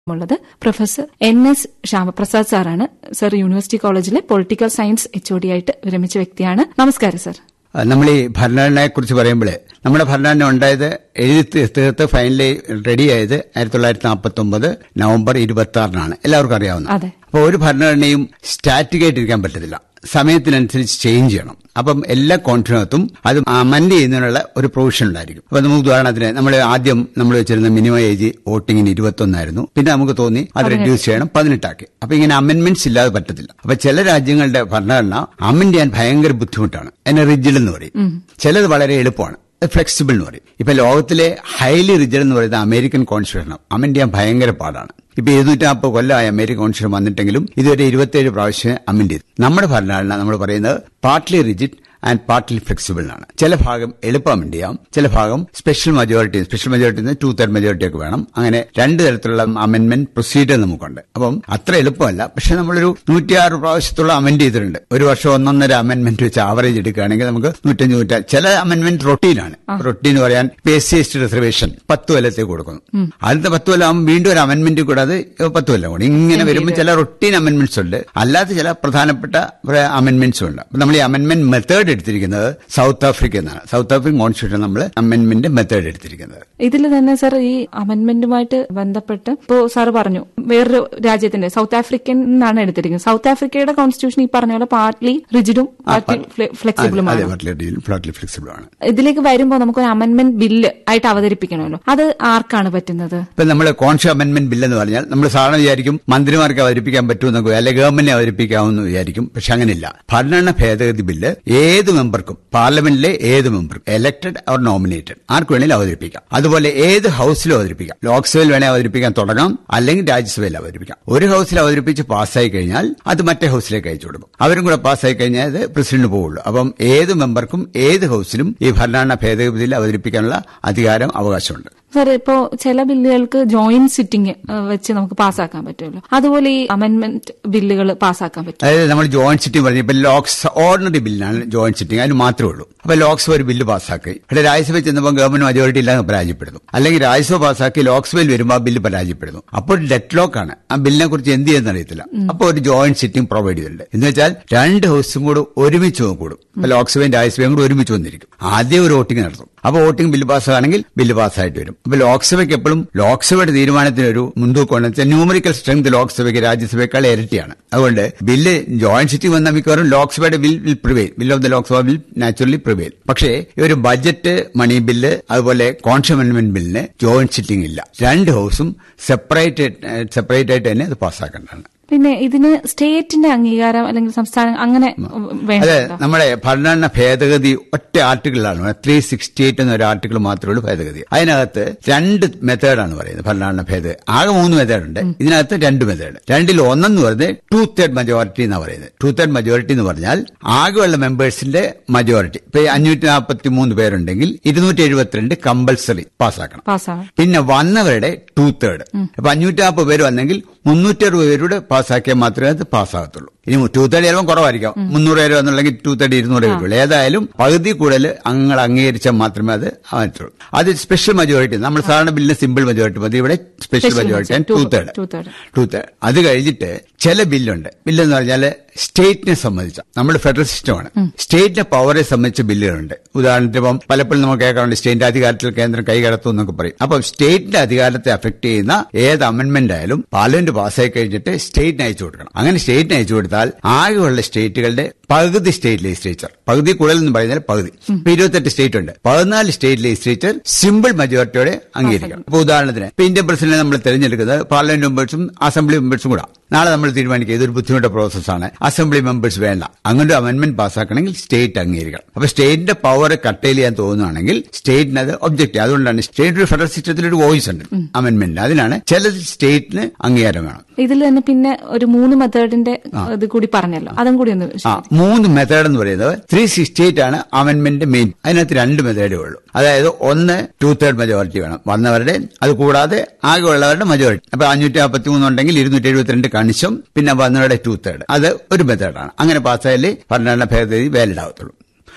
ഉള്ളത് professor N S Shyamaprasad സാറാണ് sir university കോളേജിലെ political science H O D ആയിട്ട് വിരമിച്ച വ്യക്തിയാണ് നമസ്കാരം സർ നമ്മൾ ഈ ഭരണഘടനയെ കുറിച്ച് പറയുമ്പോൾ നമ്മുടെ ഭരണഘടന ഉണ്ടായത് എഴുതി തീർത്ത് ഫൈനലി റെഡിയായത് ആയിരത്തി തൊള്ളായിരത്തി നാൽപ്പത്തി ഒമ്പത് നവംബർ ഇരുപത്തി ആറിനാണ് എല്ലാവർക്കും അറിയാവുന്ന അതെ അപ്പോൾ ഒരു ഭരണഘടനയും സ്റ്റാറ്റിക് ആയിട്ടിരിക്കാൻ പറ്റത്തില്ല സമയത്തിനനുസരിച്ച് ചേഞ്ച് ചെയ്യണം അപ്പം എല്ലാ കോൺഫിനകത്തും അത് അമൻഡ് ചെയ്യുന്നതിനുള്ള ഒരു പ്രൊവിഷൻ ഉണ്ടായിരിക്കും അപ്പൊ നമുക്ക് ഉദാഹരണത്തിന് നമ്മൾ ആദ്യം നമ്മൾ വെച്ചിരുന്ന മിനിമം ഏജ് വോട്ടിങ്ങിന് ഇരുപത്തൊന്നായിരുന്നു പിന്നെ നമുക്ക് തോന്നി അത് റെഡ്യൂസ് ചെയ്യണം പതിനെട്ടാക്കി അപ്പൊ ഇങ്ങനെ അമെന്റ്മെന്റ്സ് ഇല്ലാതെ പറ്റത്തില്ല അപ്പൊ ചില രാജ്യങ്ങളുടെ ഭരണഘടന അമെന്റ് ചെയ്യാൻ ഭയങ്കര ബുദ്ധിമുട്ടാണ് അതിനെ റിജിഡ് എന്ന് പറയും ചിലത് വളരെ എളുപ്പമാണ് ഫ്ലെക്സിബിൾ എന്ന് പറയും ഇപ്പൊ ലോകത്തിലെ ഹൈലി റിജിഡ് എന്ന് പറയുന്ന അമേരിക്കൻ കോൺസ്റ്റിറ്റ്യൂഷൻ അമെന്റ് ചെയ്യാൻ ഭയങ്കര പാടാണ് ഇപ്പൊ ഇരുന്നൂറ്റി നാൽപ്പത് കൊല്ലമായി അമേരിക്കൻ കോൺസ്റ്റിറ്റ്യൂഷൻ വന്നിട്ടെങ്കിലും ഇതുവരെ ഇരുപത്തിയേഴ് പ്രാവശ്യം അമെന്റ് ചെയ്തു നമ്മുടെ ഭരണഘടന നമ്മൾ പറയുന്നത് partly rigid and partly flexible ആണ് ചില ഭാഗം എളുപ്പം അമെന്റ് ചെയ്യാം ചില ഭാഗം special majority special majority two third majority ഒക്കെ വേണം അങ്ങനെ രണ്ട് തരത്തിലുള്ള അമെന്റ്മെന്റ് പ്രൊസീജിയർ നമുക്കുണ്ട് അപ്പം അത്ര എളുപ്പമല്ല പക്ഷെ നമ്മളൊരു നൂറ്റിയാറ് പ്രാവശ്യത്തോളം അമെന്റ് ചെയ്തിട്ടുണ്ട് ഒരു വർഷം ഒന്നൊന്നര അമെന്റ്മെന്റ് വെച്ച് ആവറേജ് എടുക്കുകയാണെങ്കിൽ നമുക്ക് നൂറ്റഞ്ച് നൂറ്റ ചില അമെന്റ്മെന്റ് റൊട്ടീനാണ് റൊട്ടീൻ പറയാൻ S C S T reservation പത്ത് കൊല്ലത്തേക്ക് കൊടുക്കുന്നു അടുത്ത പത്ത് കൊല്ലം ആകുമ്പോൾ വീണ്ടും ഒരു അമെന്റ്മെന്റ് കൂടെ അത് പത്ത് കൊല്ലം കൂടി ഇങ്ങനെ വരുമ്പോൾ ചില റൊട്ടീൻ അമെന്റ്മെന്റ്സ് ഉണ്ട് അല്ലാത്ത ചില പ്രധാനപ്പെട്ട അമെന്റ്മെന്റ്സും ഉണ്ട് അപ്പൊ നമ്മൾ ഈ അമെന്റ്മെന്റ് മെത്തേഡ് എടുത്തിരിക്കുന്നത് സൗത്ത് ആഫ്രിക്ക എന്നാണ് സൗത്ത് ആഫ്രിക്കൻ കോൺസ്റ്റിറ്റ്യൂഷൻ നമ്മൾ അമെന്റ്മെന്റ് മെത്തേഡ് എടുത്തിരിക്കുന്നത് ഇതിൽ തന്നെ സർ ഈ അമെന്റ്മെന്റുമായിട്ട് ബന്ധപ്പെട്ട് ഇപ്പോ സാർ പറഞ്ഞു വേറൊരു രാജ്യത്തിന്റെ സൗത്ത് ആഫ്രിക്കൻ എന്നാണ് എടുത്തിരിക്കുന്നത് സൗത്ത് ആഫ്രിക്കയുടെ കോൺസ്റ്റിറ്റ്യൂഷൻ ഈ പറഞ്ഞ പോലെ പാർട്ട്ലി റിജിഡും പാർട്ട്ലി അതെ ഫ്ലെക്സിബിളുമാണ് ഫ്ലോട്ട്ലി ഫ്ലെക്സിബിൾ ആണ് ഇതിലേക്ക് വരുമ്പോൾ നമുക്കൊരു അമെന്റ്മെന്റ് ബില്ല് ആയിട്ട് അവതരിപ്പിക്കണമല്ലോ അത് ആർക്കാണ് പറ്റുന്നത് ഇപ്പൊ നമ്മൾ കോൺഷ്യസ് അമെന്റ്മെന്റ് ബിൽ എന്ന് പറഞ്ഞാൽ നമ്മൾ സാധാരണ വിചാരിക്കും മന്ത്രിമാർക്ക് അവതരിപ്പിക്കാൻ പറ്റുമെന്നൊക്കെ അല്ലെങ്കിൽ ഗവൺമെന്റിനെ അവതരിപ്പിക്കാമെന്ന് വിചാരിക്കും പക്ഷെ അങ്ങനെയില്ല ഭരണഘടന ഭേദഗതി ബില്ല് ഏത് മെമ്പർക്കും പാർലമെന്റിലെ ഏത് മെമ്പർക്കും എലക്ടഡ് അവർ നോമിനേറ്റഡ് ആർക്ക് വേണേലും അവതരിപ്പിക്കാം അതുപോലെ ഏത് ഹൌസിലും അവതരിപ്പിക്കാം ലോക്സഭയിൽ വേണേൽ അവതരിപ്പിക്കാൻ തുടങ്ങാം അല്ലെങ്കിൽ രാജ്യസഭയിൽ അവതരിപ്പിക്കാം ഒരു ഹൌസിൽ അവതരിപ്പിച്ച് പാസ്സായി കഴിഞ്ഞാൽ അത് മറ്റേ ഹൌസിലേക്ക് അയച്ചു കൊടുക്കും അവരും കൂടെ പാസ്സായി കഴിഞ്ഞാൽ അത് പ്രസിഡന്റ് പോവുള്ളൂ അപ്പം ഏത് മെമ്പർക്കും ഏത് ഹൌസിലും ഈ ഭരണഘടന ഭേദഗതി ബിൽ അവതരിപ്പിക്കാനുള്ള അധികാരം അവകാശമുണ്ട് സാർ ഇപ്പോ ചില ബില്ലുകൾക്ക് ജോയിന്റ് സിറ്റിംഗ് വെച്ച് നമുക്ക് പാസ്സാക്കാൻ പറ്റുമല്ലോ അതുപോലെ ഈ അമെന്റ്മെന്റ് ബില്ലുകൾ പാസ്സാക്കാൻ പറ്റും അതായത് നമ്മൾ ജോയിന്റ് സിറ്റിംഗ് പറഞ്ഞു ഇപ്പൊ ലോക്സ് ഓർഡിനറി ബില്ലാണ് ജോയിന്റ് സിറ്റിംഗ് അതിന് മാത്രമേ ഉള്ളൂ അപ്പൊ ലോക്സഭ ഒരു ബില്ല് പാസ്സാക്കി ഇവിടെ രാജ്യസഭയിൽ ചെന്നപ്പോൾ ഗവൺമെന്റ് മജോറിറ്റി ഇല്ലാതെ പരാജയപ്പെടുന്നു അല്ലെങ്കിൽ രാജ്യസഭ പാസ്സാക്കി ലോക്സഭയിൽ വരുമ്പോൾ ആ ബില്ല് പരാജയപ്പെടുന്നു അപ്പോൾ ഡെഡ് ലോക്ക് ആണ് ആ ബില്ലിനെ കുറിച്ച് എന്ത് ചെയ്യുന്ന അറിയത്തില്ല അപ്പോൾ ഒരു ജോയിന്റ് സിറ്റിംഗ് പ്രൊവൈഡ് ചെയ്തിട്ടുണ്ട് എന്ന് വെച്ചാൽ രണ്ട് ഹൗസും കൂടെ ഒരുമിച്ച് കൂടും ഇപ്പൊ ലോക്സഭയും രാജ്യസഭയും കൂടെ ഒരുമിച്ച് വന്നിരിക്കും ആദ്യം ഒരു വോട്ടിംഗ് നടത്തും അപ്പൊ വോട്ടിംഗ് ബില്ല് പാസ്സാണെങ്കിൽ ബില്ല് പാസ്സായിട്ട് വരും അപ്പൊ ലോക്സഭയ്ക്ക് എപ്പോഴും ലോക്സഭയുടെ തീരുമാനത്തിന് ഒരു മുൻതൂക്കം വെച്ചാൽ ന്യൂമറിക്കൽ സ്ട്രെങ്ത് ലോക്സഭയ്ക്ക് രാജ്യസഭയേക്കാൾ ഇരട്ടിയാണ് അതുകൊണ്ട് ബില്ല് ജോയിന്റ് സിറ്റിംഗ് വന്ന മിക്കവാറും ലോക്സഭയുടെ bill will prevail bill of the Lok Sabha bill naturally prevail പക്ഷേ ഈ ഒരു ബജറ്റ് മണി ബില്ല് അതുപോലെ കോൺഷ്യസ് അമെന്റ്മെന്റ് ബില്ലിന് ജോയിന്റ് സിറ്റിംഗ് ഇല്ല രണ്ട് ഹൌസും സെപ്പറേറ്റ് സെപ്പറേറ്റ് ആയിട്ട് തന്നെ അത് പാസ്സാക്കേണ്ടതാണ് പിന്നെ ഇതിന് സ്റ്റേറ്റിന്റെ അംഗീകാരം അല്ലെങ്കിൽ സംസ്ഥാനം അങ്ങനെ അതെ വേണ്ട നമ്മുടെ ഭരണഘടന ഭേദഗതി ഒറ്റ ആർട്ടിക്കിളാണ് ത്രീ സിക്സ്റ്റി എയ്റ്റ് എന്നൊരു ആർട്ടിക്കിൾ മാത്രമേ ഉള്ളൂ ഭേദഗതി അതിനകത്ത് രണ്ട് മെത്തേഡാണ് പറയുന്നത് ഭരണഘടന ഭേദഗതി ആകെ മൂന്ന് മെത്തേഡ് ഉണ്ട് ഇതിനകത്ത് രണ്ട് മെത്തേഡ് രണ്ടിൽ ഒന്നെന്ന് പറയുന്നത് ടു തേർഡ് മജോറിറ്റി എന്നാണ് പറയുന്നത് ടു തേർഡ് മജോറിറ്റി എന്ന് പറഞ്ഞാൽ ആകെയുള്ള മെമ്പേഴ്സിന്റെ മജോറിറ്റി ഇപ്പൊ അഞ്ഞൂറ്റി നാൽപ്പത്തി മൂന്ന് പേരുണ്ടെങ്കിൽ ഇരുന്നൂറ്റി എഴുപത്തിരണ്ട് കമ്പൽസറി പാസ്സാക്കണം പാസ്സാവും പിന്നെ വന്നവരുടെ ടു തേർഡ് അപ്പൊ അഞ്ഞൂറ്റി നാൽപ്പത് പേര് വന്നെങ്കിൽ മുന്നൂറ്റി അറുപത് പേരുടെ പാസ്സാക്കിയാൽ മാത്രമേ അത് പാസ്സാകത്തുള്ളൂ ഇനി ടു തേർഡ് ചിലപ്പോൾ കുറവായിരിക്കാം മുന്നൂറ് പേര് വന്നുണ്ടെങ്കിൽ ടു തേർഡ് ഇരുന്നൂറ് പേരുള്ളൂ ഏതായാലും പകുതി കൂടുതൽ അംഗങ്ങൾ അംഗീകരിച്ചാൽ മാത്രമേ അത് ആയിട്ടുള്ളൂ അത് സ്പെഷ്യൽ മജോറിറ്റി നമ്മൾ സാധാരണ ബില്ലിന് സിമ്പിൾ മജോറിറ്റി മതി ഇവിടെ special majority and two third two third two third അത് കഴിഞ്ഞിട്ട് ചില ബില്ലുണ്ട് ബില്ലെന്ന് പറഞ്ഞാൽ സ്റ്റേറ്റിനെ സംബന്ധിച്ച നമ്മുടെ ഫെഡറൽ സിസ്റ്റമാണ് സ്റ്റേറ്റിന്റെ പവറെ സംബന്ധിച്ച ബില്ലുകളുണ്ട് ഉദാഹരണത്തിന് ഇപ്പം പലപ്പോഴും നമുക്ക് കേൾക്കാറുണ്ട് സ്റ്റേറ്റിന്റെ അധികാരത്തിൽ കേന്ദ്രം കൈകടത്തും എന്നൊക്കെ പറയും അപ്പം സ്റ്റേറ്റിന്റെ അധികാരത്തെ അഫക്ട് ചെയ്യുന്ന ഏത് അമെന്റ്മെന്റ് ആയാലും പാർലമെന്റ് പാസ്സായി കഴിഞ്ഞിട്ട് സ്റ്റേറ്റിന് അയച്ചു കൊടുക്കണം അങ്ങനെ സ്റ്റേറ്റിന് അയച്ചു കൊടുത്താൽ ആകെയുള്ള സ്റ്റേറ്റുകളുടെ പകുതി സ്റ്റേറ്റ് ലെജിസ്ലേച്ചർ പകുതി കൂടുതൽ എന്ന് പറയുന്നത് പകുതി ഇപ്പൊ ഇരുപത്തെട്ട് സ്റ്റേറ്റ് ഉണ്ട് പതിനാല് സ്റ്റേറ്റ് ലെജിസ്ലേച്ചർ സിമ്പിൾ മെജോറിറ്റിയോടെ അംഗീകരിക്കണം ഇപ്പൊ ഉദാഹരണത്തിന് ഇപ്പൊ ഇന്ത്യൻ പ്രസിഡന്റ് നമ്മൾ തെരഞ്ഞെടുക്കുന്നത് പാർലമെന്റ് മെമ്പേഴ്സും അസംബ്ലി മെമ്പേഴ്സും കൂടാ നാളെ നമ്മൾ തീരുമാനിക്കുക ഇതൊരു ബുദ്ധിമുട്ട പ്രോസസ്സാണ് അസംബ്ലി മെമ്പേഴ്സ് വേണ്ട അങ്ങനെ ഒരു അമെന്റ്മെന്റ് പാസ്സാക്കണമെങ്കിൽ സ്റ്റേറ്റ് അംഗീകരിക്കണം അപ്പൊ സ്റ്റേറ്റിന്റെ പവർ കട്ടയിൽ ചെയ്യാൻ തോന്നുകയാണെങ്കിൽ സ്റ്റേറ്റിന് അത് ഒബ്ജക്റ്റ് അതുകൊണ്ടാണ് സ്റ്റേറ്റ് ഒരു ഫെഡറൽ സിസ്റ്റത്തിൽ ഒരു വോയിസ് ഉണ്ട് അമെന്റ്മെന്റ് അതിനാണ് ചില സ്റ്റേറ്റിന് അംഗീകാരം വേണം ഇതിൽ തന്നെ പിന്നെ ഒരു മൂന്ന് മെത്തേഡിന്റെ ഇത് കൂടി പറഞ്ഞല്ലോ അതും കൂടി ഒന്ന് ആ മൂന്ന് മെത്തേഡ് എന്ന് പറയുന്നത് ത്രീ സിക്സ്റ്റി എയ്റ്റ് ആണ് അമെന്റ്മെന്റ് മെയിൻ അതിനകത്ത് രണ്ട് മെത്തേഡേ ഉള്ളൂ അതായത് ഒന്ന് ടു തേർഡ് മെജോറിറ്റി വേണം വന്നവരുടെ അത് കൂടാതെ ആകെയുള്ളവരുടെ മെജോറിറ്റി അപ്പൊ അഞ്ഞൂറ്റി നാൽപ്പത്തി മൂന്ന് ഉണ്ടെങ്കിൽ ഇരുന്നൂറ്റി എഴുപത്തിരണ്ട് കണിശം പിന്നെ വന്നവരുടെ ടു തേർഡ് അത് ഒരു മെത്തേഡാണ് അങ്ങനെ പാസ്സായാലേ ഭരണഘടന ഭേദഗതി വാലിഡ് ആവത്തുള്ളൂ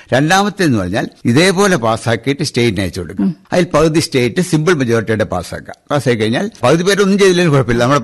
രണ്ടാമത്തെ എന്ന് പറഞ്ഞാൽ ഇതേപോലെ പാസ്സാക്കിയിട്ട് സ്റ്റേറ്റിന് അയച്ചു കൊടുക്കും അതിൽ പകുതി സ്റ്റേറ്റ് സിമ്പിൾ മെജോറിറ്റിയുടെ പാസ്സാക്കുക പാസ്സാക്കി കഴിഞ്ഞാൽ പകുതി പേരൊന്നും ചെയ്തില്ലെങ്കിലും കുഴപ്പമില്ല നമ്മുടെ